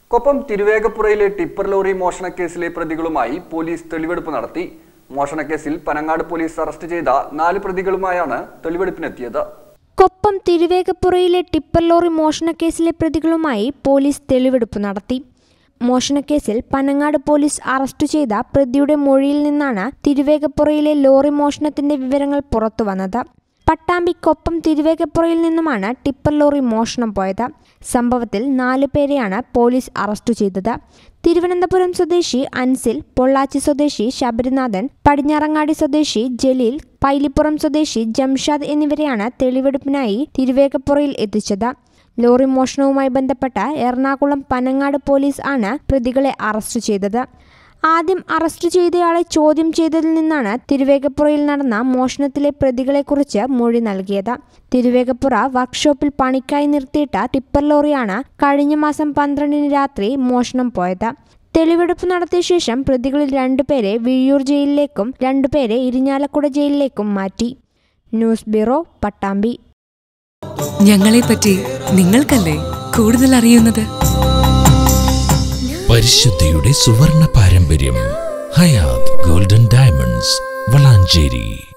കൊപ്പം തിരുവേഗപ്പുറയിലെ tipper lorry മോഷണക്കേസിലെ പ്രതികളുമായി പോലീസ് തെളിവെടുപ്പ് നടത്തി മോഷണക്കേസിൽ പനങ്ങാട് പോലീസ് അറസ്റ്റ് ചെയ്ത നാല് പ്രതികളുമായാണ് തെളിവെടുപ്പിനെത്തിയത് കൊപ്പം തിരുവേഗപ്പുറയിലെ ടിപ്പർ ലോറി മോഷണക്കേസിലെ പ്രതികളുമായി പോലീസ് തെളിവെടുപ്പ് നടത്തി മോഷണക്കേസിൽ പനങ്ങാട് പോലീസ് അറസ്റ്റ് ചെയ്ത പ്രതിയുടെ മൊഴിയിൽ നിന്നാണ് തിരുവേഗപ്പുറയിലെ ലോറി മോഷണത്തിന്റെ വിവരങ്ങൾ പുറത്തുവന്നത് പട്ടാമ്പി കൊപ്പം തിരുവേഗപ്പുറയിൽ നിന്നുമാണ് ടിപ്പർ ലോറി മോഷണം പോയത് സംഭവത്തിൽ നാലു പേരെയാണ് പോലീസ് അറസ്റ്റ് ചെയ്തത് തിരുവനന്തപുരം സ്വദേശി അൻസിൽ പൊള്ളാച്ചി സ്വദേശി ശബരിനാഥൻ പടിഞ്ഞാറങ്ങാടി സ്വദേശി ജലീൽ പൈലിപ്പുറം സ്വദേശി ജംഷാദ് എന്നിവരെയാണ് തെളിവെടുപ്പിനായി തിരുവേഗപ്പുറയിൽ എത്തിച്ചത് ലോറി മോഷണവുമായി ബന്ധപ്പെട്ട എറണാകുളം പനങ്ങാട് പോലീസ് ആണ് പ്രതികളെ അറസ്റ്റ് ചെയ്തത് ആദ്യം അറസ്റ്റ് ചെയ്തയാളെ ചോദ്യം ചെയ്തതിൽ നിന്നാണ് തിരുവേഗപ്പുറയിൽ നടന്ന മോഷണത്തിലെ പ്രതികളെക്കുറിച്ച് മൊഴി നൽകിയത് തിരുവേഗപ്പുറ വർക്ക്ഷോപ്പിൽ പണിക്കായി നിർത്തിയിട്ട ടിപ്പർ ലോറിയാണ് കഴിഞ്ഞ മാസം പന്ത്രണ്ടിന് രാത്രി മോഷണം പോയത് തെളിവെടുപ്പ് നടത്തിയ ശേഷം പ്രതികളിൽ രണ്ടുപേരെ വിഴിയൂർ ജയിലിലേക്കും രണ്ടുപേരെ ഇരിഞ്ഞാലക്കുട ജയിലിലേക്കും മാറ്റി ന്യൂസ് ബ്യൂറോ പട്ടാമ്പി ഞങ്ങളെപ്പറ്റി നിങ്ങൾക്കല്ലേ കൂടുതൽ അറിയുന്നത് പരിശുദ്ധിയുടെ സുവർണ പാരമ്പര്യം ഹയാത് ഗോൾഡൻ ഡയമണ്ട്സ് വളാഞ്ചേരി